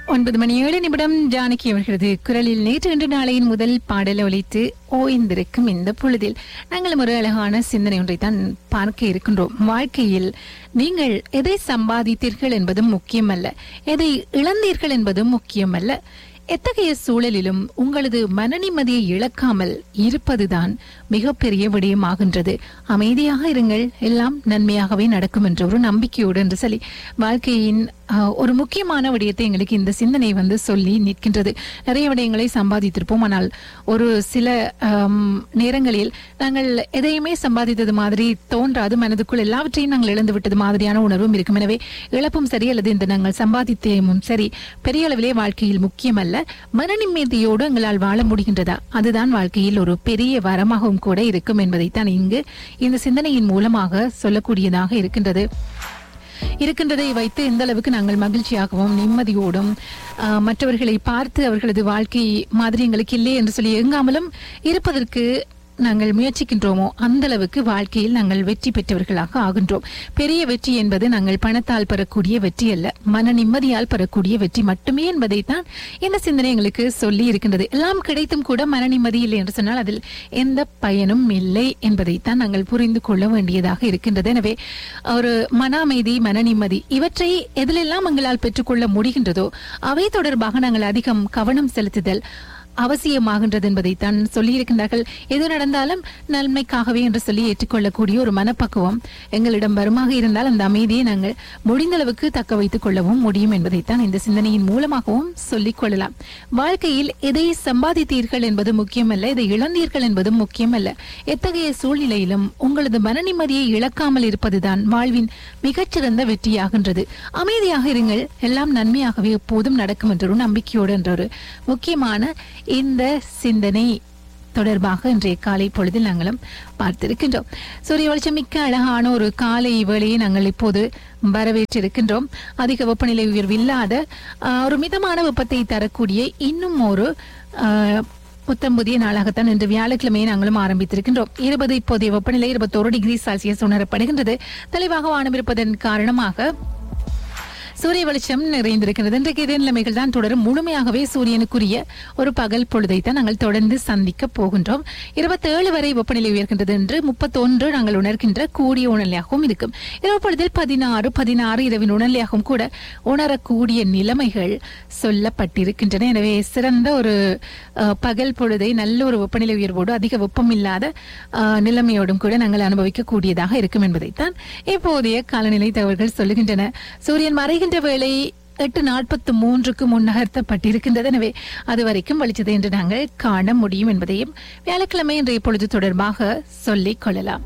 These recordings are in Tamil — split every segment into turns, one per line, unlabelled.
ஒன்பது மணி ஏழு நிமிடம் ஜானகி அவர்களது குரலில் நேற்று இன்று நாளையின் முதல் பாடல் ஒலித்து ஓய்ந்திருக்கும் இந்த பொழுதில் நாங்களும் ஒரு அழகான சிந்தனை ஒன்றை தான் பார்க்க இருக்கின்றோம் வாழ்க்கையில் நீங்கள் எதை சம்பாதித்தீர்கள் என்பதும் முக்கியமல்ல எதை இழந்தீர்கள் என்பதும் முக்கியமல்ல எத்தகைய சூழலிலும் உங்களது மனநிம்மதியை இழக்காமல் இருப்பதுதான் மிகப்பெரிய விடயமாகின்றது அமைதியாக இருங்கள் எல்லாம் நன்மையாகவே நடக்கும் என்ற ஒரு நம்பிக்கையோடு என்று சொல்லி வாழ்க்கையின் ஆஹ், ஒரு முக்கியமான விடயத்தை எங்களுக்கு இந்த சிந்தனை வந்து சொல்லி நிற்கின்றது நிறைய விடயங்களை சம்பாதித்திருப்போம் ஆனால் ஒரு சில ஆம், நேரங்களில் நாங்கள் எதையுமே சம்பாதித்தது மாதிரி தோன்றாது மனதுக்குள் எல்லாவற்றையும் நாங்கள் இழந்து விட்டது மாதிரியான உணர்வும் இருக்கும் எனவே இழப்பும் சரி அல்லது இந்த நாங்கள் சம்பாதித்தேமும் சரி பெரிய அளவிலே வாழ்க்கையில் முக்கியமல்ல மன நிம்மதியோடு எங்களால் வாழ முடிகின்றதா அதுதான் வாழ்க்கையில் ஒரு பெரிய வரமாகவும் கூட இருக்கும் என்பதைத்தான் இங்கு இந்த சிந்தனையின் மூலமாக சொல்லக்கூடியதாக இருக்கின்றது இருக்கின்றதை வைத்து எந்த அளவுக்கு நாங்கள் மகிழ்ச்சியாகவும் நிம்மதியோடும் ஆஹ், மற்றவர்களை பார்த்து அவர்களது வாழ்க்கை மாதிரி எங்களுக்கு இல்லை என்று சொல்லி எங்காமலும் இருப்பதற்கு நாங்கள் முயற்சிக்கின்றோமோ அந்த அளவுக்கு வாழ்க்கையில் நாங்கள் வெற்றி பெற்றவர்களாக ஆகின்றோம் பெரிய வெற்றி என்பது நாங்கள் பணத்தால் பெறக்கூடிய வெற்றி அல்ல மன நிம்மதியால் பெறக்கூடிய வெற்றி மட்டுமே என்பதைத்தான் இந்த சிந்தனை எங்களுக்கு சொல்லி இருக்கின்றது எல்லாம் கிடைத்தும் கூட மன நிம்மதி இல்லை என்று சொன்னால் அதில் எந்த பயனும் இல்லை என்பதைத்தான் நாங்கள் புரிந்து கொள்ள வேண்டியதாக இருக்கின்றது எனவே ஒரு மன அமைதி மன நிம்மதி இவற்றை எதிலெல்லாம் எங்களால் பெற்றுக்கொள்ள முடிகின்றதோ அவை தொடர்பாக நாங்கள் அதிகம் கவனம் செலுத்துதல் அவசியமாகின்றது என்பதைத்தான் சொல்லியிருக்கின்றார்கள் எது நடந்தாலும் நன்மைக்காகவே என்று சொல்லி ஏற்றுக்கொள்ளக்கூடிய ஒரு மனப்பக்குவம் எங்களிடம் வருமாக இருந்தால் அந்த அமைதியை நாங்கள் முடிந்த அளவுக்கு தக்க வைத்துக் கொள்ளவும் முடியும் என்பதைத்தான் இந்த சிந்தனையின் மூலமாகவும் சொல்லிக் கொள்ளலாம் வாழ்க்கையில் எதை சம்பாதித்தீர்கள் என்பது முக்கியமல்ல எதை இழந்தீர்கள் என்பதும் முக்கியமல்ல எத்தகைய சூழ்நிலையிலும் உங்களது மன நிம்மதியை இழக்காமல் இருப்பதுதான் வாழ்வின் மிகச்சிறந்த வெற்றியாகின்றது அமைதியாக இருங்கள் எல்லாம் நன்மையாகவே எப்போதும் நடக்கும் என்ற ஒரு நம்பிக்கையோடு என்ற ஒரு முக்கியமான இந்த சிந்தனை தொடர்பாக இன்றைய காலை பொழுதில் நாங்களும் பார்த்திருக்கின்றோம் சூரிய வெளிச்சம் மிக்க அழகான ஒரு காலை வேளையை நாங்கள் இப்போது வரவேற்றிருக்கின்றோம் அதிக வெப்பநிலை உயர்வு இல்லாத ஆஹ், ஒரு மிதமான வெப்பத்தை தரக்கூடிய இன்னும் ஒரு ஆஹ், புத்தம் புதிய நாளாகத்தான் இன்று வியாழக்கிழமையை நாங்களும் ஆரம்பித்திருக்கின்றோம் இருபது இப்போதைய வெப்பநிலை இருபத்தோரு டிகிரி செல்சியஸ் உணரப்படுகின்றது தெளிவாக வானம் இருப்பதன் காரணமாக சூரிய வெளிச்சம் நிறைந்திருக்கிறது இன்றைக்கு இதே நிலைமைகள் தான் தொடரும் முழுமையாகவே சூரியனுக்குரிய ஒரு பகல் பொழுதை தான் நாங்கள் தொடர்ந்து சந்திக்க போகின்றோம் இருபத்தேழு வரை வெப்பநிலை உயர்கின்றது என்று முப்பத்தொன்று நாங்கள் உணர்கின்ற கூடிய உணர்நிலையாகவும் இருக்கும் இரவு பொழுதில் பதினாறு பதினாறு இரவின் உணர்நிலையாகவும் கூட உணரக்கூடிய நிலைமைகள் சொல்லப்பட்டிருக்கின்றன எனவே சிறந்த ஒரு அஹ், பகல் பொழுதை நல்ல ஒரு வெப்பநிலை உயர்வோடு அதிக வெப்பம் இல்லாத அஹ், நிலைமையோடும் கூட நாங்கள் அனுபவிக்கக்கூடியதாக இருக்கும் என்பதைத்தான் இப்போதைய காலநிலை தகவல்கள் சொல்லுகின்றன சூரியன் மறைகின்ற வேளை எட்டு நாற்பத்து மூன்றுக்கு முன்னகர்த்தப்பட்டிருக்கின்றது எனவே அது வரைக்கும் வலிச்சது என்று நாங்கள் காண முடியும் என்பதையும் வியாழக்கிழமை இன்றைய பொழுது தொடர்பாக சொல்லிக் கொள்ளலாம்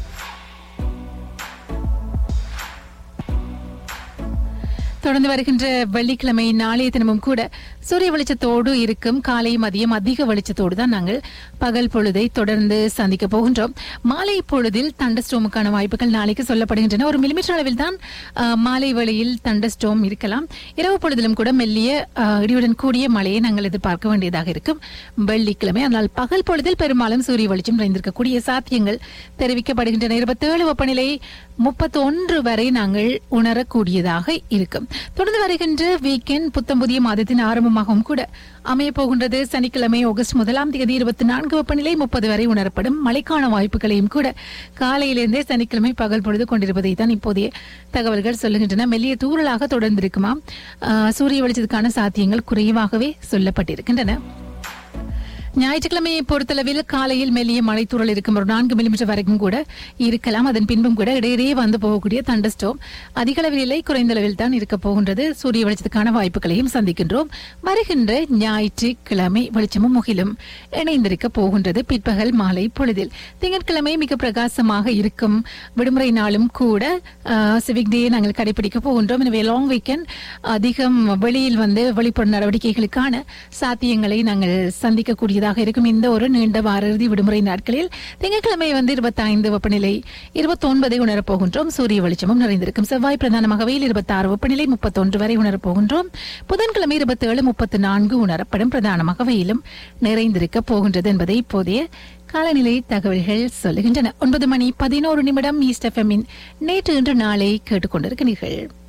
தொடர்ந்து வருகின்ற வெள்ளிக்கிழமை நாளைய தினமும் கூட சூரிய வெளிச்சத்தோடு இருக்கும் காலை மதியம் அதிக வெளிச்சத்தோடு தான் நாங்கள் பகல் பொழுதை தொடர்ந்து சந்திக்க போகின்றோம் மாலை பொழுதில் தண்டஸ்டோமுக்கான வாய்ப்புகள் நாளைக்கு சொல்லப்படுகின்றன ஒரு மில்லிமீட்டர் அளவில் தான் ஆஹ், மாலை வேளையில் தண்டஸ்டோம் இருக்கலாம் இரவு பொழுதிலும் கூட மெல்லிய ஆஹ், இடியுடன் கூடிய மழையை நாங்கள் எதிர்பார்க்க வேண்டியதாக இருக்கும் வெள்ளிக்கிழமை ஆனால் பகல் பொழுதில் பெரும்பாலும் சூரிய வெளிச்சம் நிறைந்திருக்கக்கூடிய சாத்தியங்கள் தெரிவிக்கப்படுகின்றன இருபத்தேழு வெப்பநிலை முப்பத்தொன்று வரை நாங்கள் உணரக்கூடியதாக இருக்கும் தொடர்ந்து வருகின்ற வீக்கெண்ட் புத்தம் புதிய மாதத்தின் ஆரம்பமாகவும் கூட அமைய போகின்றது சனிக்கிழமை ஆகஸ்ட் முதலாம் தேதி இருபத்தி நான்கு வெப்பநிலை முப்பது வரை உணரப்படும் மழைக்கான வாய்ப்புகளையும் கூட காலையிலிருந்தே சனிக்கிழமை பகல் பொழுது கொண்டிருப்பதை தான் இப்போதைய தகவல்கள் சொல்லுகின்றன மெல்லிய தூறலாக தொடர்ந்து இருக்குமாம் ஆஹ், சூரிய வெளிச்சத்துக்கான சாத்தியங்கள் குறைவாகவே சொல்லப்பட்டிருக்கின்றன ஞாயிற்றுக்கிழமையை பொறுத்தளவில் காலையில் மெல்லிய மழை தூறல் இருக்கும் ஒரு நான்கு மில்லிமீட்டர் வரைக்கும் கூட இருக்கலாம் அதன் பின்பும் கூட இடையிடையே வந்து போகக்கூடிய தண்டஸ்டோம் அதிக அளவில் இல்லை குறைந்த அளவில் தான் இருக்க போகின்றது சூரிய வெளிச்சத்துக்கான வாய்ப்புகளையும் சந்திக்கின்றோம் வருகின்ற ஞாயிற்றுக்கிழமை வெளிச்சமும் முகிலும் இணைந்திருக்க போகின்றது பிற்பகல் மாலை பொழுதில் திங்கட்கிழமை மிக பிரகாசமாக இருக்கும் விடுமுறை நாளும் கூட சிவிக் டே நாங்கள் கடைபிடிக்க போகின்றோம் எனவே லாங் வீக்கெண்ட் அதிகம் வெளியில் வந்து வெளிப்புற நடவடிக்கைகளுக்கான சாத்தியங்களை நாங்கள் சந்திக்கக்கூடியதாக இருக்கும் இந்த ஒரு நீண்ட வார இறுதி விடுமுறை நாட்களில் திங்கட்கிழமை வந்து இருபத்தைந்து வெப்பநிலை இருபத்தொன்பதை உணரப் போகின்றோம் சூரிய வெளிச்சமும் நிறைந்திருக்கும் செவ்வாய் பிரதானமாக வெயில் இருபத்தாறு வெப்பநிலை முப்பத்தொன்று வரை உணரப் போகின்றோம் புதன்கிழமை இருபத்தேழு முப்பத்து நான்கு உணரப்படும் பிரதானமாக வெயிலும் நிறைந்திருக்க போகின்றது என்பதை இப்போதைய காலநிலை தகவல்கள் சொல்லுகின்றன ஒன்பது மணி பதினோரு நிமிடம் ஈஸ்ட் எஃப்எம்மின் நேற்று இன்று நாளை கேட்டுக்கொண்டிருக்கிறீர்கள்